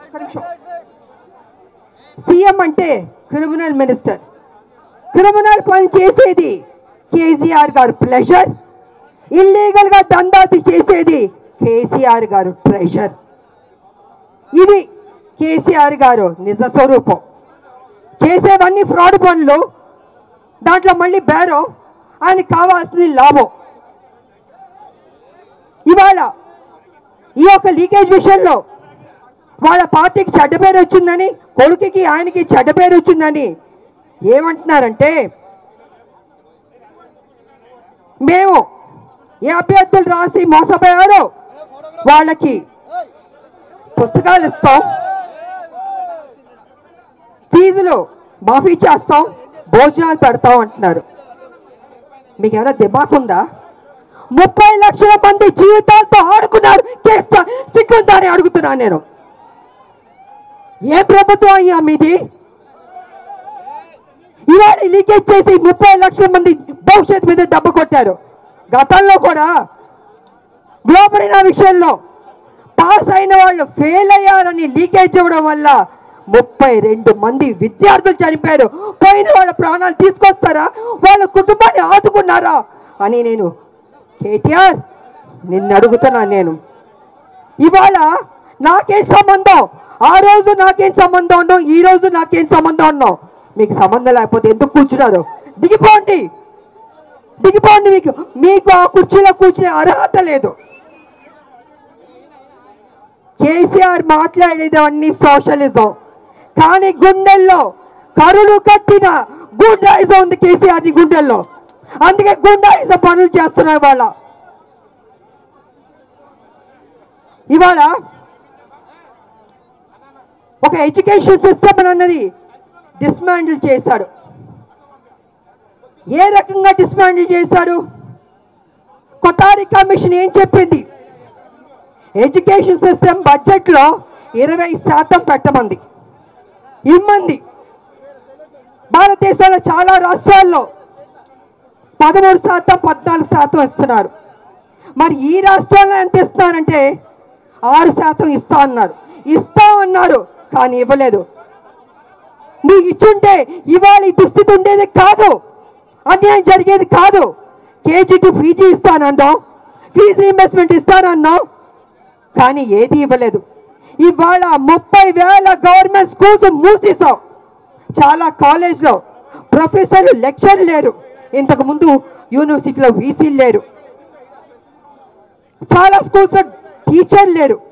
ఒక్క నిమిషం సీఎం అంటే క్రిమినల్ మినిస్టర్ క్రిమినల్ పని చేసేది కేసీఆర్ గారు ప్లెజర్ ఇల్లీగల్ గా దందాతి చేసేది కేసీఆర్ గారు ట్రెజర్ ఇది కేసీఆర్ గారు నిజ స్వరూపం చేసేవన్నీ ఫ్రాడ్ పనులు దాంట్లో మళ్ళీ బేరం ఆయనకి కావాల్సింది లాభం ఇవాళ ఈ యొక్క లీకేజ్ విషయంలో వాళ్ళ పార్టీకి చెడ్డ పేరు వచ్చిందని కొడుకుకి ఆయనకి చెడ్డ పేరు వచ్చిందని ఏమంటున్నారంటే మేము ఏ అభ్యర్థులు రాసి మోసపోయారో వాళ్ళకి పుస్తకాలు ఇస్తాం ఫీజులు మాఫీ చేస్తాం భోజనాలు పెడతాం అంటున్నారు మీకు ఏమైనా దిమాకుందా ముప్పై లక్షల మంది జీవితాలతో ఆడుకున్నారు కేసు సిగ్గుందని అడుగుతున్నాను నేను ఏ ప్రభుత్వం అయ్యా మీది ఇవాళ లీకేజ్ చేసి ముప్పై లక్షల మంది భవిష్యత్తు మీద దెబ్బ కొట్టారు గతంలో కూడా గ్లోబరీనా విషయంలో పాస్ అయిన వాళ్ళు ఫెయిల్ అయ్యారని లీకేజ్ ఇవ్వడం వల్ల ముప్పై రెండు మంది విద్యార్థులు చనిపోయారు పోయిన వాళ్ళ ప్రాణాలు తీసుకొస్తారా వాళ్ళ కుటుంబాన్ని ఆదుకున్నారా అని నేను కేటీఆర్ నిన్ను అడుగుతున్నాను నేను ఇవాళ నాకేం సంబంధం ఆ రోజు నాకేం సంబంధం ఉన్నాం ఈ రోజు నాకేం సంబంధం ఉన్నాం మీకు సంబంధం లేకపోతే ఎందుకు కూర్చున్నారు దిగిపోండి దిగిపోండి మీకు మీకు ఆ కుర్చీలో కూర్చునే అర్హత లేదు కేసీఆర్ మాట్లాడేది అన్ని సోషలిజం కానీ గుండెల్లో కరుడు కట్టిన గుండాయిజం ఉంది కేసీఆర్ ని గుండెల్లో అందుకే గుండాయిజం పనులు చేస్తున్నారు వాళ్ళ ఇవాళ ఒక ఎడ్యుకేషన్ సిస్టమ్ అన్నది డిస్మాండిల్ చేశాడు ఏ రకంగా డిస్మాండిల్ చేశాడు కొటారి కమిషన్ ఏం చెప్పింది ఎడ్యుకేషన్ సిస్టమ్ బడ్జెట్లో ఇరవై శాతం పెట్టమంది ఇమ్మంది భారతదేశంలో చాలా రాష్ట్రాల్లో పదమూడు శాతం పద్నాలుగు శాతం ఇస్తున్నారు మరి ఈ రాష్ట్రంలో ఎంత ఇస్తున్నారంటే ఆరు శాతం ఇస్తా అన్నారు ఇస్తా అన్నారు కానీ ఇవ్వలేదు నువ్వు ఇచ్చుంటే ఇవాళ ఈ దుస్థితి ఉండేది కాదు అన్యాయం జరిగేది కాదు కేజీ టు పీజీ ఇస్తానన్నాం ఫీజు రీఇంబర్స్మెంట్ ఇస్తానన్నాం కానీ ఏది ఇవ్వలేదు ఇవాళ ముప్పై వేల గవర్నమెంట్ స్కూల్స్ మూసేసాం చాలా కాలేజ్లో ప్రొఫెసర్లు లెక్చర్ లేరు ఇంతకు ముందు యూనివర్సిటీలో వీసీలు లేరు చాలా స్కూల్స్ టీచర్ లేరు